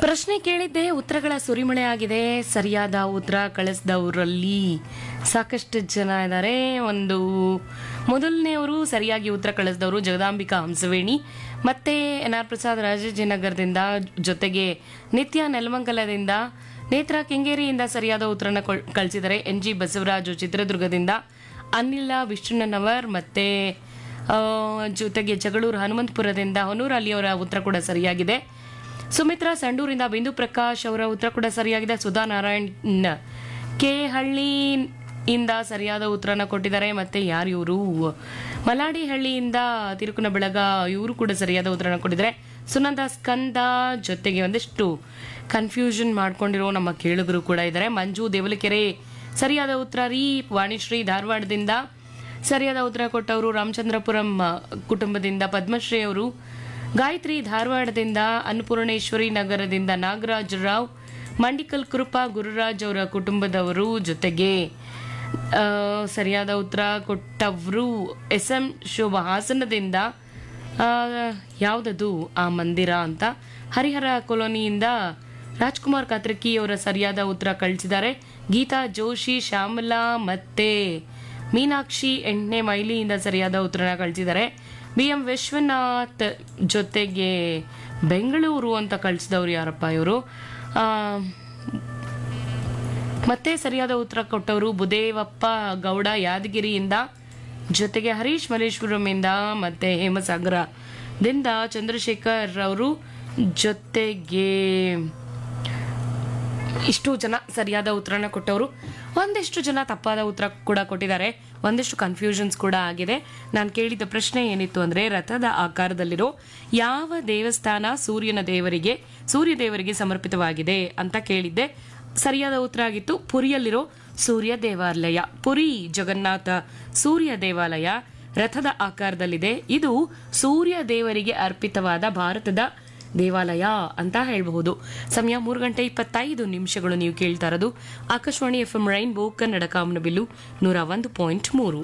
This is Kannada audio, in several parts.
ಪ್ರಶ್ನೆ ಕೇಳಿದ್ದೆ ಉತ್ತರಗಳ ಸುರಿಮಳೆ ಆಗಿದೆ ಸರಿಯಾದ ಉತ್ತರ ಕಳಿಸಿದವರಲ್ಲಿ ಸಾಕಷ್ಟು ಜನ ಇದ್ದಾರೆ ಒಂದು ಮೊದಲನೆಯವರು ಸರಿಯಾಗಿ ಉತ್ತರ ಕಳಿಸಿದವರು ಜಗದಾಂಬಿಕಾ ಹಂಸವೇಣಿ ಮತ್ತೆ ಎನ್ ಆರ್ ಪ್ರಸಾದ್ ರಾಜಾಜಿನಗರದಿಂದ ಜೊತೆಗೆ ನಿತ್ಯ ನೆಲಮಂಗಲದಿಂದ ನೇತ್ರ ಕೆಂಗೇರಿಯಿಂದ ಸರಿಯಾದ ಉತ್ತರನ ಕೊಳ್- ಕಳಿಸಿದ್ದಾರೆ ಎನ್ ಜಿ ಬಸವರಾಜು ಚಿತ್ರದುರ್ಗದಿಂದ ಅನಿಲ ವಿಷ್ಣುನವರ್ ಮತ್ತೆ ಆ, ಜೊತೆಗೆ ಜಗಳೂರು ಹನುಮಂತಪುರದಿಂದ ಹೊನೂರು ಅಲಿಯವರ ಉತ್ತರ ಕೂಡ ಸರಿಯಾಗಿದೆ ಸುಮಿತ್ರಾ ಸಂಡೂರಿಂದ ಬಿಂದು ಪ್ರಕಾಶ್ ಅವರ ಉತ್ತರ ಕೂಡ ಸರಿಯಾಗಿದೆ ಸುಧಾ ನಾರಾಯಣ್ ಕೆ ಹಳ್ಳಿ ಇಂದ ಸರಿಯಾದ ಉತ್ತರನ ಕೊಟ್ಟಿದ್ದಾರೆ ಮತ್ತೆ ಯಾರು ಇವರು ಮಲಾಡಿ ಹಳ್ಳಿಯಿಂದ ತಿರುಕುನ ಬೆಳಗ ಇವರು ಕೂಡ ಸರಿಯಾದ ಉತ್ತರನ ಕೊಟ್ಟಿದ್ದಾರೆ ಸುನಂದ ಸ್ಕಂದ ಜೊತೆಗೆ ಒಂದಿಷ್ಟು ಕನ್ಫ್ಯೂಷನ್ ಮಾಡ್ಕೊಂಡಿರೋ ನಮ್ಮ ಕೇಳುಗರು ಕೂಡ ಇದ್ದಾರೆ ಮಂಜು ದೇವಲಕೆರೆ ಸರಿಯಾದ ಉತ್ತರ ರೀ ವಾಣಿಶ್ರೀ ಧಾರವಾಡದಿಂದ ಸರಿಯಾದ ಉತ್ತರ ಕೊಟ್ಟವರು ರಾಮಚಂದ್ರಪುರಂ ಆ, ಕುಟುಂಬದಿಂದ ಪದ್ಮಶ್ರೀ ಅವರು ಗಾಯತ್ರಿ ಧಾರವಾಡದಿಂದ ಅನ್ನಪೂರ್ಣೇಶ್ವರಿ ನಗರದಿಂದ ನಾಗರಾಜ್ ರಾವ್ ಮಂಡಿಕಲ್ ಕೃಪಾ ಗುರುರಾಜ್ ಅವರ ಕುಟುಂಬದವರು ಜೊತೆಗೆ ಆ, ಸರಿಯಾದ ಉತ್ತರ ಕೊಟ್ಟವರು ಎಸ್ ಎಂ ಶೋಭಾ ಹಾಸನದಿಂದ ಆ, ಯಾವುದದು ಆ ಮಂದಿರ ಅಂತ ಹರಿಹರ ಕಾಲೋನಿಯಿಂದ ರಾಜ್ಕುಮಾರ್ ಕಾತ್ರಕಿ ಅವರ ಸರಿಯಾದ ಉತ್ತರ ಕಳಿಸಿದ್ದಾರೆ ಗೀತಾ ಜೋಶಿ ಶ್ಯಾಮಲಾ ಮತ್ತೆ ಮೀನಾಕ್ಷಿ ಎಂಟನೇ ಮೈಲಿಯಿಂದ ಸರಿಯಾದ ಉತ್ತರನ ಕಳಿಸಿದ್ದಾರೆ ಬಿ ಎಂ ವಿಶ್ವನಾಥ್ ಜೊತೆಗೆ ಬೆಂಗಳೂರು ಅಂತ ಕಳಿಸಿದವರು ಯಾರಪ್ಪ ಇವರು ಮತ್ತೆ ಸರಿಯಾದ ಉತ್ತರ ಕೊಟ್ಟವರು ಬುದೇವಪ್ಪ ಗೌಡ ಯಾದಗಿರಿಯಿಂದ ಜೊತೆಗೆ ಹರೀಶ್ ಮಲ್ಲೇಶ್ವರಮಿಂದ ಮತ್ತೆ ಹೇಮಸಾಗರದಿಂದ ಚಂದ್ರಶೇಖರ್ ಅವರು ಜೊತೆಗೆ ಇಷ್ಟು ಜನ ಸರಿಯಾದ ಉತ್ತರನ ಕೊಟ್ಟವರು ಒಂದಿಷ್ಟು ಜನ ತಪ್ಪಾದ ಉತ್ತರ ಕೂಡ ಕೊಟ್ಟಿದ್ದಾರೆ ಒಂದಿಷ್ಟು ಕನ್ಫ್ಯೂಷನ್ಸ್ ಕೂಡ ಆಗಿದೆ ನಾನು ಕೇಳಿದ ಪ್ರಶ್ನೆ ಏನಿತ್ತು ಅಂದ್ರೆ ರಥದ ಆಕಾರದಲ್ಲಿರೋ ಯಾವ ದೇವಸ್ಥಾನ ಸೂರ್ಯನ ದೇವರಿಗೆ ಸೂರ್ಯ ದೇವರಿಗೆ ಸಮರ್ಪಿತವಾಗಿದೆ ಅಂತ ಕೇಳಿದ್ದೆ ಸರಿಯಾದ ಉತ್ತರ ಆಗಿತ್ತು ಪುರಿಯಲ್ಲಿರೋ ಸೂರ್ಯ ದೇವಾಲಯ ಪುರಿ ಜಗನ್ನಾಥ ಸೂರ್ಯ ದೇವಾಲಯ ರಥದ ಆಕಾರದಲ್ಲಿದೆ ಇದು ಸೂರ್ಯ ದೇವರಿಗೆ ಅರ್ಪಿತವಾದ ಭಾರತದ ದೇವಾಲಯ ಅಂತ ಹೇಳಬಹುದು ಸಮಯ ಮೂರು ಗಂಟೆ ಇಪ್ಪತ್ತೈದು ನಿಮಿಷಗಳು ನೀವು ಕೇಳ್ತಾ ಇರೋದು Akashvani F M Rainbow Kannada ಕಾಮನಬಿಲ್ಲು ನೂರ ಒಂದು ಪಾಯಿಂಟ್ ಮೂರು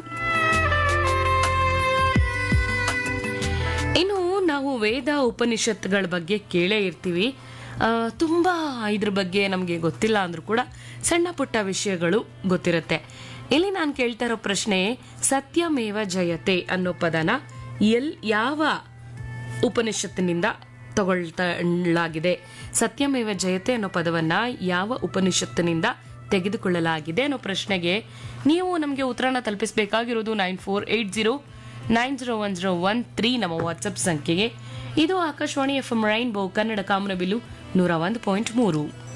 ಇನ್ನು ನಾವು ವೇದ ಉಪನಿಷತ್ಗಳ ಬಗ್ಗೆ ಕೇಳೇ ಇರ್ತೀವಿ ಆ, ತುಂಬಾ ಇದ್ರ ಬಗ್ಗೆ ನಮಗೆ ಗೊತ್ತಿಲ್ಲ ಅಂದ್ರೂ ಕೂಡ ಸಣ್ಣ ಪುಟ್ಟ ವಿಷಯಗಳು ಗೊತ್ತಿರುತ್ತೆ ಇಲ್ಲಿ ನಾನು ಕೇಳ್ತಾ ಇರೋ ಪ್ರಶ್ನೆ ಸತ್ಯಮೇವ ಜಯತೆ ಅನ್ನೋ ಪದನ ಎಲ್ ಯಾವ ಉಪನಿಷತ್ತಿನಿಂದ ತಗೊಳ್ಲಾಗಿದೆ ಸತ್ಯಮೇವ ಜಯತೆ ಅನ್ನೋ ಪದವನ್ನ ಯಾವ ಉಪನಿಷತ್ತಿನಿಂದ ತೆಗೆದುಕೊಳ್ಳಲಾಗಿದೆ ಅನ್ನೋ ಪ್ರಶ್ನೆಗೆ ನೀವು ನಮಗೆ ಉತ್ತರನ ತಲುಪಿಸಬೇಕಾಗಿರೋದು nine four eight zero nine zero one zero one three ನಮ್ಮ ವಾಟ್ಸಪ್ ಸಂಖ್ಯೆಗೆ ಇದು Akashvani F M Rainbow Kannada ಕಾಮನಬಿಲ್ಲು ನೂರ ಒಂದು ಪಾಯಿಂಟ್ ಮೂರು